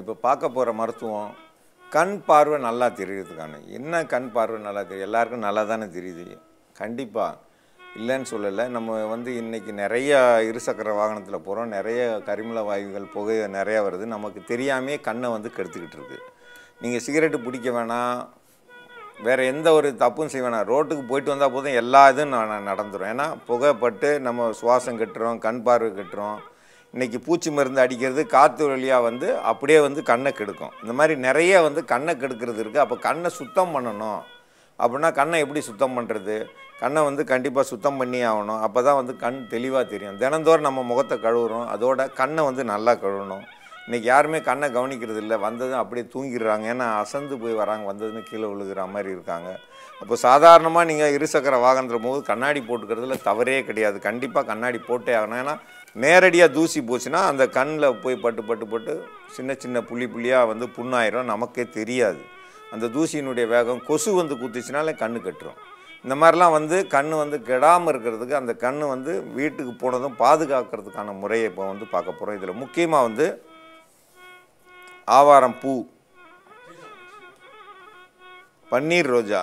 இப்போ பார்க்க போகிற மருத்துவம் கண் பார்வை நல்லா தெரியுறதுக்கான என்ன கண் பார்வை நல்லா தெரியும் எல்லாருக்கும் நல்லா தானே தெரியுது கண்டிப்பாக இல்லைன்னு சொல்லலை நம்ம வந்து இன்றைக்கி நிறைய இருசக்கர வாகனத்தில் போகிறோம் நிறைய கரிமல வாயுகள் புகை நிறையா வருது நமக்கு தெரியாமே கண்ணை வந்து கெடுத்துக்கிட்டு இருக்கு நீங்கள் சிகரெட்டு பிடிக்க வேணாம் வேறு எந்த ஒரு தப்பும் செய்ய வேணாம் ரோட்டுக்கு போயிட்டு வந்தால் போதும் எல்லா இதுவும் ந- நடந்துரும் ஏன்னா புகைப்பட்டு நம்ம சுவாசம் கெட்டுறோம் கண் பார்வை கெட்டுறோம் இன்றைக்கி பூச்சி மருந்து அடிக்கிறது காற்று வழியாக வந்து அப்படியே வந்து கண்ணை கெடுக்கும் இந்த மாதிரி நிறைய வந்து கண்ணை கெடுக்கிறது இருக்குது அப்போ கண்ணை சுத்தம் பண்ணணும் அப்படின்னா கண்ணை எப்படி சுத்தம் பண்ணுறது கண்ணை வந்து கண்டிப்பாக சுத்தம் பண்ணி ஆகணும் அப்போ தான் வந்து கண் தெளிவாக தெரியும் தினந்தோறும் நம்ம முகத்தை கழுவுறோம் அதோட கண்ணை வந்து நல்லா கழுவணும் இன்றைக்கி யாருமே கண்ணை கவனிக்கிறது இல்லை வந்ததும் அப்படியே தூங்கிடுறாங்க ஏன்னா அசந்து போய் வராங்க வந்ததுன்னு கீழே விழுகிற மாதிரி இருக்காங்க அப்போ சாதாரணமாக நீங்கள் இருசக்கர வாகனத்தில் போது கண்ணாடி போட்டுக்கிறதுல தவறே கிடையாது கண்டிப்பாக கண்ணாடி போட்டே ஆகணும் ஏன்னா நேரடியாக தூசி போச்சுன்னா அந்த கண்ணில் போய் பட்டு பட்டு பட்டு சின்ன சின்ன புள்ளி புள்ளியாக வந்து புண்ணாயிரும் நமக்கே தெரியாது அந்த தூசியினுடைய வேகம் கொசு வந்து குத்திச்சுனாலே கண்ணு கட்டுரும் இந்த மாதிரிலாம் வந்து கண் வந்து கெடாமல் இருக்கிறதுக்கு அந்த கண் வந்து வீட்டுக்கு போனதும் பாதுகாக்கிறதுக்கான முறையை இப்போ வந்து பார்க்க போகிறோம் இதில் முக்கியமாக வந்து ஆவாரம் பூ பன்னீர் ரோஜா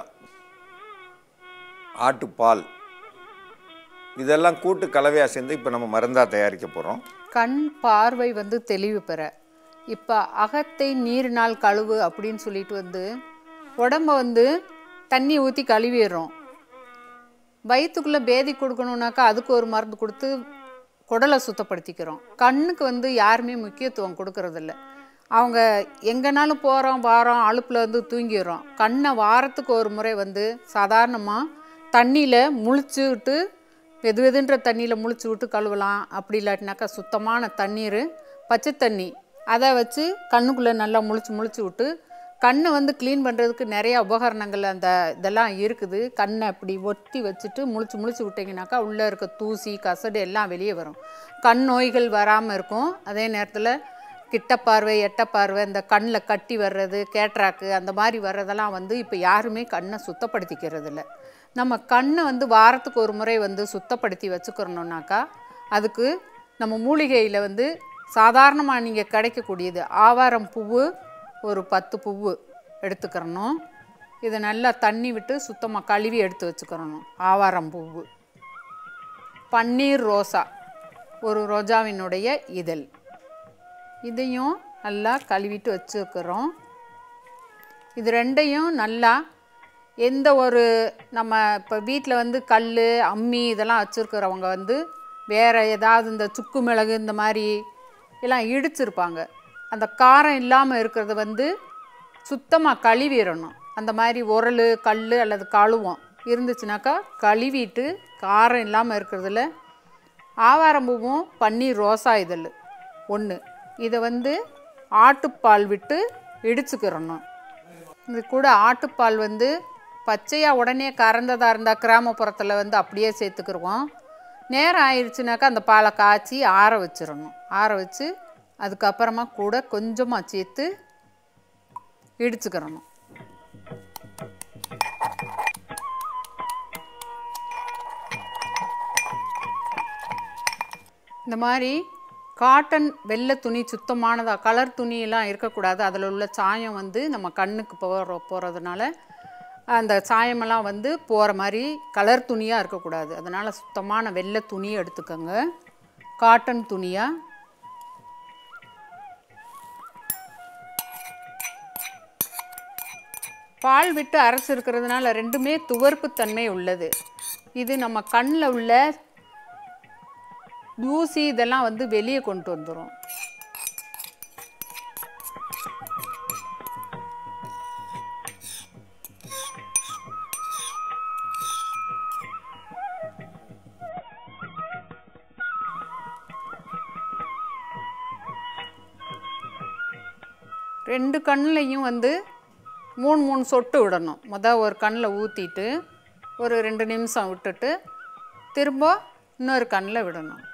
ஆட்டுப்பால் இதெல்லாம் கூட்டு கலவையாக சேர்ந்து இப்போ நம்ம மருந்தாக தயாரிக்க போகிறோம் கண் பார்வை வந்து தெளிவு பெற இப்போ அகத்தை நீரினால் கழுவு அப்படின்னு சொல்லிட்டு வந்து உடம்ப வந்து தண்ணி ஊற்றி கழுவிடுறோம் வயிற்றுக்குள்ளே பேதி கொடுக்கணுன்னாக்கா அதுக்கு ஒரு மருந்து கொடுத்து குடலை சுத்தப்படுத்திக்கிறோம் கண்ணுக்கு வந்து யாருமே முக்கியத்துவம் கொடுக்கறதில்ல அவங்க எங்கேனாலும் போகிறோம் வாரோம் அலுப்பில் வந்து தூங்கிடுறோம் கண்ணை வாரத்துக்கு ஒரு முறை வந்து சாதாரணமாக தண்ணியில் முழிச்சுக்கிட்டு வெது வெதுன்ற தண்ணியில் முழிச்சு விட்டு கழுவலாம் அப்படி இல்லாட்டினாக்கா சுத்தமான தண்ணீர் பச்சை தண்ணி அதை வச்சு கண்ணுக்குள்ளே நல்லா முழிச்சு முழிச்சு விட்டு கண்ணை வந்து க்ளீன் பண்ணுறதுக்கு நிறைய உபகரணங்கள் அந்த இதெல்லாம் இருக்குது கண்ணை அப்படி ஒட்டி வச்சுட்டு முழிச்சு முழிச்சு விட்டிங்கனாக்கா உள்ளே இருக்க தூசி கசடு எல்லாம் வெளியே வரும் கண் நோய்கள் வராமல் இருக்கும் அதே நேரத்தில் கிட்ட பார்வை எட்ட பார்வை இந்த கண்ணில் கட்டி வர்றது கேட்ராக்கு அந்த மாதிரி வர்றதெல்லாம் வந்து இப்போ யாருமே கண்ணை சுத்தப்படுத்திக்கிறது இல்ல நம்ம கண்ணை வந்து வாரத்துக்கு ஒரு முறை வந்து சுத்தப்படுத்தி வச்சுக்கிறணுன்னாக்கா அதுக்கு நம்ம மூலிகையில் வந்து சாதாரணமாக நீங்கள் கிடைக்கக்கூடியது ஆவாரம் பூவு ஒரு பத்து பூவு எடுத்துக்கிறணும் இதை நல்லா தண்ணி விட்டு சுத்தமாக கழுவி எடுத்து வச்சுக்கிறணும் ஆவாரம் பூவு பன்னீர் ரோசா ஒரு ரோஜாவினுடைய இதழ் இதையும் நல்லா கழுவிட்டு வச்சுக்கிறோம் இது ரெண்டையும் நல்லா எந்த ஒரு நம்ம இப்போ வீட்டில் வந்து கல் அம்மி இதெல்லாம் வச்சுருக்கிறவங்க வந்து வேறு ஏதாவது இந்த சுக்கு மிளகு இந்த மாதிரி எல்லாம் இடிச்சிருப்பாங்க அந்த காரம் இல்லாமல் இருக்கிறத வந்து சுத்தமாக கழுவிடணும் அந்த மாதிரி உரல் கல் அல்லது கழுவம் இருந்துச்சுனாக்கா கழுவிட்டு காரம் இல்லாமல் இருக்கிறதுல ஆவாரம்பூவும் பன்னீர் ரோசா இதழ் ஒன்று இதை வந்து ஆட்டுப்பால் விட்டு இடிச்சுக்கிறணும் இது கூட ஆட்டுப்பால் வந்து பச்சையாக உடனே கறந்ததாக இருந்தால் கிராமப்புறத்தில் வந்து அப்படியே சேர்த்துக்கிருவோம் நேரம் ஆயிடுச்சுனாக்கா அந்த பாலை காய்ச்சி ஆற வச்சிடணும் ஆற வச்சு அதுக்கப்புறமா கூட கொஞ்சமாக சேர்த்து இடிச்சுக்கிறணும் இந்த மாதிரி காட்டன் வெள்ளை துணி சுத்தமானதாக கலர் துணியெல்லாம் இருக்கக்கூடாது அதில் உள்ள சாயம் வந்து நம்ம கண்ணுக்கு போகிற போகிறதுனால அந்த சாயமெல்லாம் வந்து போகிற மாதிரி கலர் துணியாக இருக்கக்கூடாது அதனால் சுத்தமான வெள்ளை துணியை எடுத்துக்கோங்க காட்டன் துணியாக பால் விட்டு அரைச்சிருக்கிறதுனால ரெண்டுமே துவர்ப்புத்தன்மை உள்ளது இது நம்ம கண்ணில் உள்ள தூசி இதெல்லாம் வந்து வெளியே கொண்டு வந்துடும் ரெண்டு கண்ணுலையும் வந்து மூணு மூணு சொட்டு விடணும் மொதல் ஒரு கண்ணில் ஊற்றிட்டு ஒரு ரெண்டு நிமிஷம் விட்டுட்டு திரும்ப இன்னொரு கண்ணில் விடணும்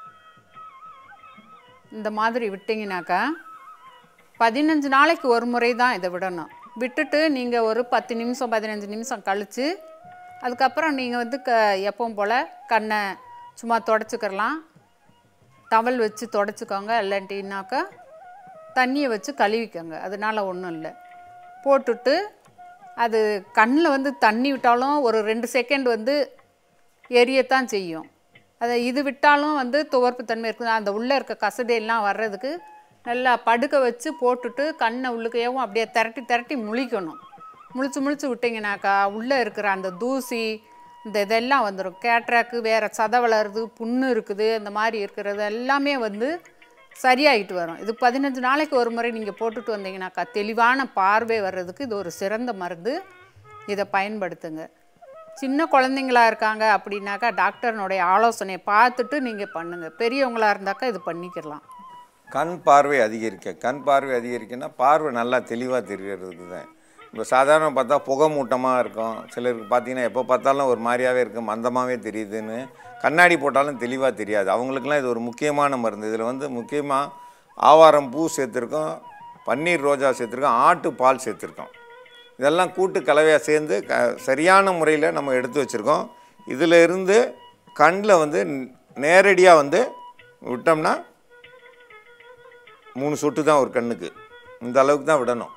இந்த மாதிரி விட்டிங்கனாக்கா பதினஞ்சு நாளைக்கு ஒரு முறை தான் இதை விடணும் விட்டுட்டு நீங்கள் ஒரு பத்து நிமிஷம் பதினஞ்சு நிமிஷம் கழித்து அதுக்கப்புறம் நீங்கள் வந்து க எப்பவும் போல் கண்ணை சும்மா தொடச்சிக்கிறலாம் டவல் வச்சு தொடச்சிக்கோங்க இல்லாட்டினாக்கா தண்ணியை வச்சு கழுவிக்கங்க அதனால ஒன்றும் இல்லை போட்டுட்டு அது கண்ணில் வந்து தண்ணி விட்டாலும் ஒரு ரெண்டு செகண்ட் வந்து எரியத்தான் செய்யும் அதை இது விட்டாலும் வந்து துவர்ப்பு தன்மை இருக்குது அந்த உள்ளே இருக்க கசடையெல்லாம் வர்றதுக்கு நல்லா படுக்க வச்சு போட்டுட்டு கண்ணை உள்ளுக்கையவும் அப்படியே திரட்டி திரட்டி முழிக்கணும் முழிச்சு முழிச்சு விட்டிங்கனாக்கா உள்ளே இருக்கிற அந்த தூசி இந்த இதெல்லாம் வந்துடும் கேட்ராக்கு வேறு சதை வளருது புண்ணு இருக்குது இந்த மாதிரி இருக்கிறது எல்லாமே வந்து சரியாயிட்டு வரும் இது பதினஞ்சு நாளைக்கு ஒரு முறை நீங்கள் போட்டுட்டு வந்தீங்கன்னாக்கா தெளிவான பார்வை வர்றதுக்கு இது ஒரு சிறந்த மருந்து இதை பயன்படுத்துங்க சின்ன குழந்தைங்களா இருக்காங்க அப்படின்னாக்கா டாக்டர்னுடைய ஆலோசனையை பார்த்துட்டு நீங்கள் பண்ணுங்கள் பெரியவங்களா இருந்தாக்கா இது பண்ணிக்கலாம் கண் பார்வை அதிகரிக்க கண் பார்வை அதிகரிக்கன்னா பார்வை நல்லா தெளிவாக தெரியறதுக்கு தான் இப்போ சாதாரண பார்த்தா புகை மூட்டமாக இருக்கும் சிலருக்கு பார்த்தீங்கன்னா எப்போ பார்த்தாலும் ஒரு மாதிரியாவே இருக்கும் மந்தமாகவே தெரியுதுன்னு கண்ணாடி போட்டாலும் தெளிவாக தெரியாது அவங்களுக்குலாம் இது ஒரு முக்கியமான மருந்து இதில் வந்து முக்கியமாக ஆவாரம் பூ சேர்த்துருக்கோம் பன்னீர் ரோஜா சேர்த்துருக்கோம் ஆட்டு பால் சேர்த்துருக்கோம் இதெல்லாம் கூட்டு கலவையாக சேர்ந்து க சரியான முறையில் நம்ம எடுத்து வச்சுருக்கோம் இதில் இருந்து கண்ணில் வந்து நேரடியாக வந்து விட்டோம்னா மூணு சொட்டு தான் ஒரு கண்ணுக்கு இந்த அளவுக்கு தான் விடணும்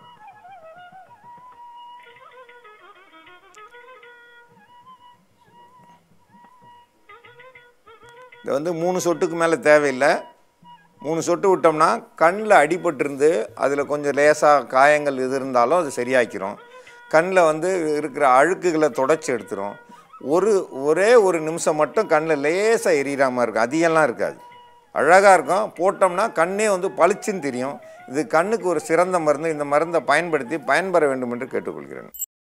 இது வந்து மூணு சொட்டுக்கு மேலே தேவையில்லை மூணு சொட்டு விட்டோம்னா கண்ணில் அடிபட்டிருந்து அதில் கொஞ்சம் லேசாக காயங்கள் இது இருந்தாலும் அது சரியாக்கிறோம் கண்ணில் வந்து இருக்கிற அழுக்குகளை தொடச்சி எடுத்துரும் ஒரு ஒரே ஒரு நிமிஷம் மட்டும் கண்ணில் லேசாக எரியற மாதிரி இருக்கும் அதிகம்லாம் இருக்காது அழகாக இருக்கும் போட்டோம்னா கண்ணே வந்து பளிச்சுன்னு தெரியும் இது கண்ணுக்கு ஒரு சிறந்த மருந்து இந்த மருந்தை பயன்படுத்தி பயன்பெற வேண்டும் என்று கேட்டுக்கொள்கிறேன்